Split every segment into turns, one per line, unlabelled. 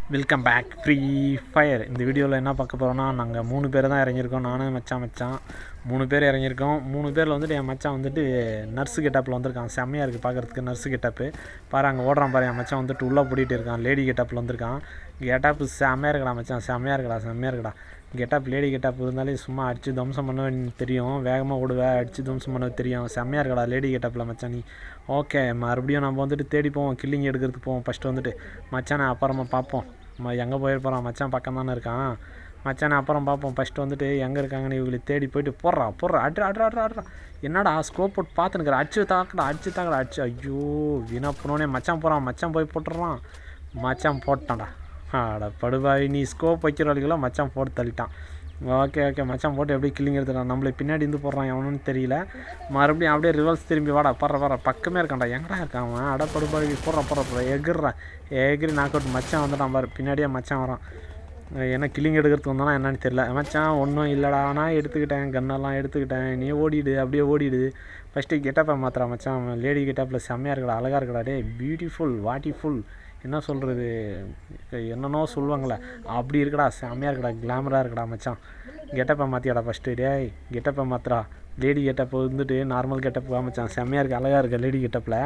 welcome bag free fire இந்த வீடியோவில் என்ன பார்க்க போகிறோம்னா நாங்கள் மூணு பேர் தான் இறங்கியிருக்கோம் நானும் மச்சான் மச்சான் மூணு பேர் இறங்கியிருக்கோம் மூணு பேரில் வந்துட்டு என் மச்சான் வந்துட்டு நர்ஸு கெட்டப்பில் வந்திருக்கான் செம்மையாக இருக்குது பார்க்குறதுக்கு நர்ஸு கெட்டப்பு பாரு அங்கே ஓடுறான் பாரு என் மச்சான் வந்துட்டு உள்ளே பூட்டிகிட்டு இருக்கான் லேடி கெட்டப்பில் வந்திருக்கான் கெட்டப்பு செம்மையாக இருக்கடா மச்சான் செம்மையாக இருக்கடா செம்மையாக இருக்கடா கெட்டப் லேடி கெட்டப் இருந்தாலே சும்மா அடித்து தம்சம் பண்ண தெரியும் வேகமாக ஓடுவேன் அடித்து தம்சம் பண்ண தெரியும் செம்மையாக இருக்கடா லேடி கெட்டப்பில் மச்சான் நீ ஓகே மறுபடியும் நம்ம வந்துட்டு தேடி போவோம் கில்லிங் எடுக்கிறதுக்கு போவோம் ஃபஸ்ட்டு வந்துட்டு மச்சானை அப்புறமா பார்ப்போம் ம எங்கே போயிருப்போறான் மச்சான் பக்கம் தானே இருக்கான் மச்சானை அப்புறம் பார்ப்போம் ஃபஸ்ட்டு வந்துட்டு எங்கே இருக்காங்கன்னு இவங்களை தேடி போயிட்டு போடுறா போடுறா அட்ரா அட்ரா அட்ரா அட்ரா என்னடா ஸ்கோப் போட்டு பார்த்துனுக்குற அடிச்சு தாக்கடா அடிச்சு தாக்கடா அடிச்சு ஐயோ வீணா போனோடனே மச்சான் போகிறான் மச்சான் போய் போட்டுடுறான் மச்சான் போட்டான்டா அட படுபாவி நீ ஸ்கோப் வைக்கிற வழிக்கெல்லாம் மச்சான் போட்டு தள்ளிட்டான் ஓகே ஓகே மச்சான் போட்டு எப்படி கில்லிங் எடுத்துட்டான் நம்மளை பின்னாடி இருந்து போடுறான் எவனுன்னு தெரியல மறுபடியும் அப்படியே ரிவர்ஸ் திரும்பி வாடா படுற வர பக்கமே இருக்கான்டா எங்கடா இருக்கான் அவன் அட படுபாவி போடுற போடுற போடுற எகிர்றா எகிரி நாக் அவுட் மச்சான் வந்துட்டான் பாரு பின்னாடியே மச்சான் வரான் என்ன கில்லிங் எடுக்கிறதுக்கு வந்தானா என்னன்னு தெரியல மச்சான் ஒன்றும் இல்லைடா நான் எடுத்துக்கிட்டேன் கன்னெல்லாம் எடுத்துக்கிட்டேன் நீ ஓடிடு அப்படியே ஓடிடு ஃபஸ்ட்டு கெட்டப்பை மாத்திரா மச்சான் லேடி கெட்டப்பில் செம்மையாக இருக்கடா அழகாக இருக்கடா டே பியூட்டிஃபுல் வாட்டிஃபுல் என்ன சொல்கிறது என்னென்னோ சொல்லுவாங்களே அப்படி இருக்கடா செம்மையாக இருக்கடா கிளாமராக இருக்கடா மச்சான் கெட்டப்பை மாற்றியாடா ஃபஸ்ட்டு டேய் கெட்டப்பை மாத்திரா லேடி கெட்டப் வந்துட்டு நார்மல் கெட்டப் மச்சான் செம்மையாக இருக்குது அழகாக இருக்க லேடி கெட்டப்பில்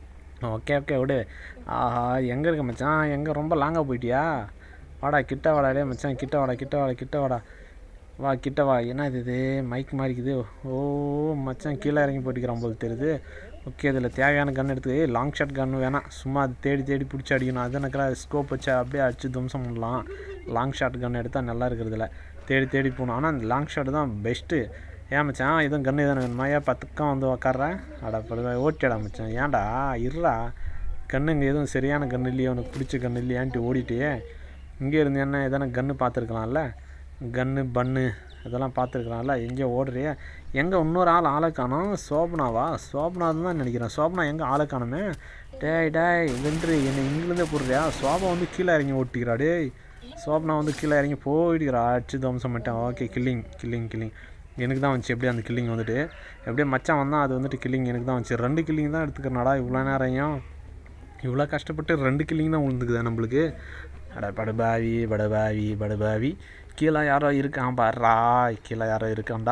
ஓகே ஓகே விடு ஆஹா எங்கே இருக்க மச்சான் எங்கே ரொம்ப லாங்காக போயிட்டியா வாடா கிட்ட வாடா டே மச்சான் கிட்ட வாடா கிட்ட வாடா கிட்ட வாடா வா கிட்ட வா என்ன இது இது மைக் மாறிக்குது ஓ மச்சான் கீழே இறங்கி போட்டுக்கிறான் போல் தெரியுது ஓகே இதில் தேவையான கன் எடுத்து லாங் ஷாட் கன் வேணாம் சும்மா அது தேடி தேடி பிடிச்சி அடிக்கணும் அது எனக்குலாம் ஸ்கோப் வச்சு அப்படியே அடிச்சு துவம்சம் பண்ணலாம் லாங் ஷாட் கன் எடுத்தால் நல்லா இருக்கிறதுல தேடி தேடி போகணும் ஆனால் அந்த லாங் ஷாட் தான் பெஸ்ட்டு ஏன் மச்சான் எதுவும் கன்று எதுவும் வேணுமா ஏன் பத்துக்கம் வந்து உக்காடுறேன் அடா படுவா ஓட்டிடா மச்சான் ஏன்டா இருறா கண்ணுங்க எதுவும் சரியான கன்று இல்லையோ உனக்கு பிடிச்ச கன்று இல்லையான்ட்டு ஓடிட்டு இங்கே இருந்து என்ன எதனா கன்று பார்த்துருக்கலாம்ல கன்று பன்னு இதெல்லாம் பார்த்துருக்கலாம்ல எங்கேயோ ஓடுறியே எங்கே இன்னொரு ஆள் ஆளை காணும் சோபனாவா சோபனா தான் நினைக்கிறேன் சோபனா எங்கே ஆளை காணுமே டேய் டேய் வென்று என்னை இங்கிலேருந்தே போடுறியா சோபா வந்து கீழே இறங்கி ஓட்டிக்கிறா டேய் சோபனா வந்து கீழே இறங்கி போயிடுக்கிறா அடிச்சு தம்சம் பண்ணிட்டேன் ஓகே கில்லிங் கில்லிங் கில்லிங் எனக்கு தான் வந்துச்சு எப்படியும் அந்த கில்லிங் வந்துட்டு எப்படியே மச்சான் வந்தால் அது வந்துட்டு கில்லிங் எனக்கு தான் வந்துச்சு ரெண்டு கில்லிங் தான் எடுத்துக்கிறனாடா இவ்வளோ நேரம் இவ்வளோ கஷ்டப்பட்டு ரெண்டு கில்லிங் தான் விழுந்துக்குதா நம்மளுக்கு அட படுபாவி படுபாவி படுபாவி கீழே யாரோ இருக்கான் பாடுறா கீழே யாரோ இருக்கான்டா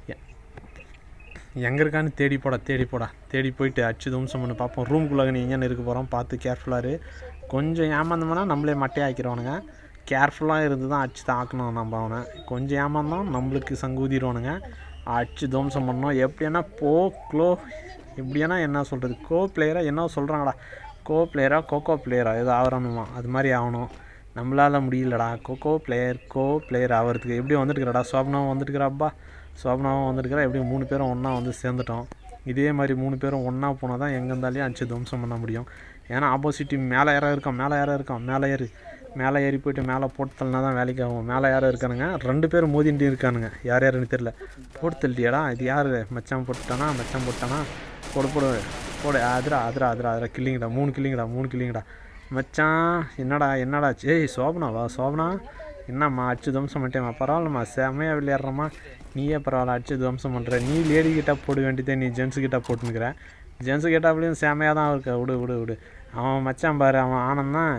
எங்கே இருக்கான்னு தேடி போடா தேடி போடா தேடி போயிட்டு அச்சு தம்சம் பண்ணி பார்ப்போம் ரூம்குள்ளே நீ எங்கேன்னு இருக்க போகிறோம் பார்த்து கேர்ஃபுல்லாக கொஞ்சம் ஏமாந்தோம்னா நம்மளே மட்டையை ஆக்கிடுவானுங்க கேர்ஃபுல்லாக இருந்து தான் அடிச்சு தாக்கணும் நம்ம அவனை கொஞ்சம் ஏமாந்தோம் நம்மளுக்கு சங்கூதிடுவானுங்க அடிச்சு துவம்சம் பண்ணோம் எப்படின்னா போ க்ளோ எப்படின்னா என்ன சொல்கிறது கோ பிளேயராக என்ன சொல்கிறாங்கடா கோ பிளேயராக கோகோ பிளேயரா ஏதோ ஆகிறணுமா அது மாதிரி ஆகணும் நம்மளால் முடியலடா கோகோ பிளேயர் கோ பிளேயர் ஆகிறதுக்கு எப்படி வந்துட்டுக்கிறடா சோபனாவும் வந்துட்டுக்கிறாப்பா சோபனாவும் வந்துட்டுக்கிறா எப்படி மூணு பேரும் ஒன்றா வந்து சேர்ந்துட்டோம் இதே மாதிரி மூணு பேரும் ஒன்றா போனால் தான் எங்கே இருந்தாலையும் அடிச்சு துவம்சம் பண்ண முடியும் ஏன்னா ஆப்போசிட் மேலே யாராக இருக்கான் மேலே யாராக இருக்கான் மேலே ஏறு மேலே ஏறி போயிட்டு மேலே போட்டு தள்ளினா தான் வேலைக்கு ஆகும் மேலே யாரும் இருக்கானுங்க ரெண்டு பேரும் மோதிட்டு இருக்கானுங்க யார் யாருன்னு தெரில போட்டு தள்ளிட்டியாடா இது யார் மச்சான் போட்டுட்டானா மச்சான் போட்டானா போடு போடு போடு அதிரா அதிரா அதிரா அதிரா கில்லிங்கடா மூணு கில்லிங்கடா மூணு கில்லிங்கடா மச்சான் என்னடா என்னடா ஏய் சோபனாவா சோபனா என்னம்மா அடிச்சு துவம்சம் பண்ணிட்டேம்மா பரவாயில்லம்மா செம்மையாக விளையாடுறம்மா நீயே பரவாயில்ல அடிச்சு துவம்சம் பண்ணுற நீ லேடி கிட்ட போட வேண்டியதே நீ ஜென்ஸு கிட்ட போட்டுனுக்கிற ஜென்ஸு கிட்டாப்லேயும் செம்மையாக தான் இருக்க விடு விடு விடு அவன் மச்சான் பாரு அவன் ஆனந்தான்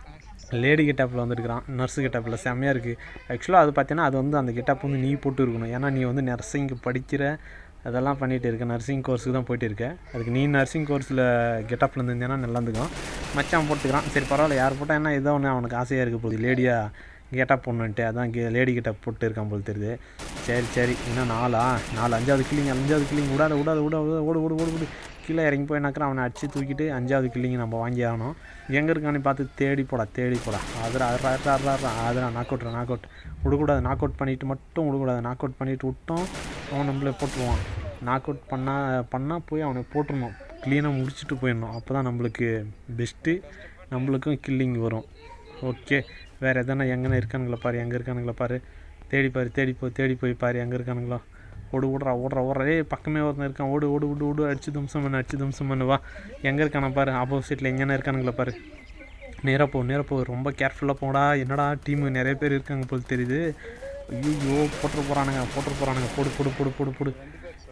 லேடி கெட்டப்பில் வந்துருக்கிறான் நர்ஸு கெட்டப்பில் செம்மையாக இருக்குது ஆக்சுவலாக அது பார்த்தீங்கன்னா அது வந்து அந்த கெட்டப் வந்து நீ போட்டு இருக்கணும் ஏன்னா நீ வந்து நர்சிங்க்கு படிக்கிற அதெல்லாம் பண்ணிகிட்டு இருக்க நர்சிங் கோர்ஸுக்கு தான் போயிட்டு இருக்க அதுக்கு நீ நர்சிங் கோர்ஸில் கெட்டப்பில் இருந்திருந்தேன்னா நல்லா இருந்துக்கும் மச்சான் போட்டுக்கிறான் சரி பரவாயில்ல யார் போட்டால் என்ன ஏதோ ஒன்று அவனுக்கு ஆசையாக இருக்க போகுது லேடியாக கெட்டப் பொண்ணுன்ட்டு அதான் கே லேடி கெட்டப் போட்டு இருக்கான் போல் தெரியுது சரி சரி இன்னும் நாலா நாலு அஞ்சாவது கிளிங் அஞ்சாவது கிளிங் விடாத விடாத விட ஓடு ஓடு ஓடு ஓடு கீழே இறங்கி போய் நக்கிற அவனை அடித்து தூக்கிட்டு அஞ்சாவது கில்லிங்க நம்ம வாங்கி ஆகணும் எங்கே இருக்கான்னு பார்த்து தேடி போடா தேடி போடா அதில் அதில் அதில் நாக் அவுட்ரா நாக் அவுட் விடக்கூடாது நாக் அவுட் பண்ணிவிட்டு மட்டும் விடக்கூடாது நாக் அவுட் பண்ணிவிட்டு விட்டோம் அவன் நம்மளே போட்டுருவான் நாக் அவுட் பண்ணால் பண்ணால் போய் அவனை போட்டுருணும் க்ளீனாக முடிச்சுட்டு போயிடணும் அப்போ தான் நம்மளுக்கு பெஸ்ட்டு நம்மளுக்கும் கில்லிங் வரும் ஓகே வேறு எதனா எங்கேனா இருக்கானுங்களா பாரு எங்கே இருக்கானுங்களா பாரு தேடி பாரு தேடி போய் தேடி போய் பாரு எங்கே இருக்கானுங்களோ ஓடு ஓடுறா ஓடுறா ஓடுறா ஏய் பக்கமே ஒருத்தன் இருக்கான் ஓடு ஓடு ஓடு ஓடு அடிச்சு தும்சம் பண்ணு அடிச்சு தும்சம் பண்ணு வா எங்கே இருக்கான பாரு ஆப்போசிட்டில் எங்கேனா இருக்கானுங்களா பாரு நேராக போ நேராக போ ரொம்ப கேர்ஃபுல்லாக போடா என்னடா டீமு நிறைய பேர் இருக்காங்க போல் தெரியுது ஐயோ போட்டுரு போகிறானுங்க போட்டுரு போகிறானுங்க போடு போடு போடு போடு போடு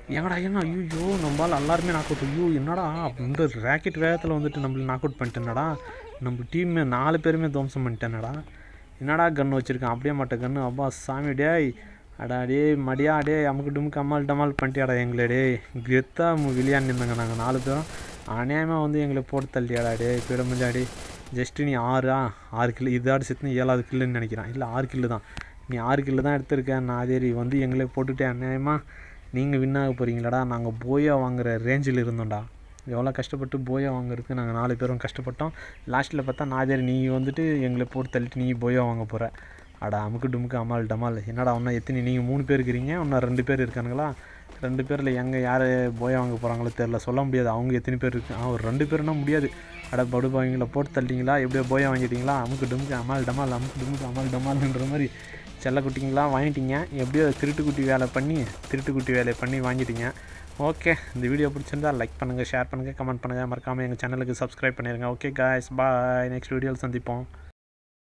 எங்கடா என்ன ஐயோ நம்மளால் எல்லாருமே நாக் அவுட் ஐயோ என்னடா இந்த ரேக்கெட் வேகத்தில் வந்துட்டு நம்மள நாக் அவுட் பண்ணிட்டேனடா நம்ம டீம் நாலு பேருமே துவம்சம் பண்ணிட்டேனடா என்னடா கன்று வச்சுருக்கேன் அப்படியே மாட்டேன் கன்று அப்பா சாமி டேய் அடா டே மடியா டே அமுக்கு டுமுக்கு அம்மாள் டமால் பண்ணிட்டியாடா எங்களை டே கெத்தா விளையாண்டுருந்தாங்க நாங்கள் நாலு பேரும் அநியாயமாக வந்து எங்களை போட்டு தள்ளியாடா டே போயிட முடியாடி ஜஸ்ட்டு நீ ஆறா ஆறு கிலோ இதாடு செத்துன்னு ஏழாவது கில்லுன்னு நினைக்கிறேன் இல்லை ஆறு கில்லு தான் நீ ஆறு கில்லு தான் எடுத்திருக்க நாதேரி வந்து எங்களே போட்டுட்டே அநியாயமாக நீங்கள் வின் ஆக போகிறீங்களாடா நாங்கள் போயா வாங்குற ரேஞ்சில் இருந்தோம்டா எவ்வளோ கஷ்டப்பட்டு போயா வாங்குறதுக்கு நாங்கள் நாலு பேரும் கஷ்டப்பட்டோம் லாஸ்ட்டில் பார்த்தா நாதேரி நீ வந்துட்டு எங்களை போட்டு தள்ளிட்டு நீ போயா வாங்க போகிற அடா அமுக்கு டுமுக்கு அமால் டமால் என்னடா இன்னும் எத்தனை நீங்கள் மூணு பேர் இருக்கிறீங்க இன்னும் ரெண்டு பேர் இருக்கானுங்களா ரெண்டு பேரில் எங்கே யார் போய் வாங்க போகிறாங்களோ தெரில சொல்ல முடியாது அவங்க எத்தனை பேர் இருக்கு ஆ ஒரு ரெண்டு பேர்னா முடியாது அட படுபாவீங்களா போட்டு தள்ளிட்டீங்களா எப்படியோ போய் வாங்கிட்டீங்களா அமுக்கு டுமுக்கு அமால் டமால் அமுக்கு டுமுக்கு அமால் டமால்ன்ற மாதிரி செல்லக்குட்டிங்களா வாங்கிட்டீங்க எப்படியோ திருட்டுக்குட்டி வேலை பண்ணி திருட்டுக்குட்டி வேலையை பண்ணி வாங்கிட்டீங்க ஓகே இந்த வீடியோ பிடிச்சிருந்தா லைக் பண்ணுங்கள் ஷேர் பண்ணுங்கள் கமெண்ட் பண்ணுங்கள் மறக்காமல் எங்கள் சேனலுக்கு சப்ஸ்கிரைப் பண்ணிடுங்க ஓகே காய்ஸ் பாய் நெக்ஸ்ட் வீடியோவில் சந்திப்போம்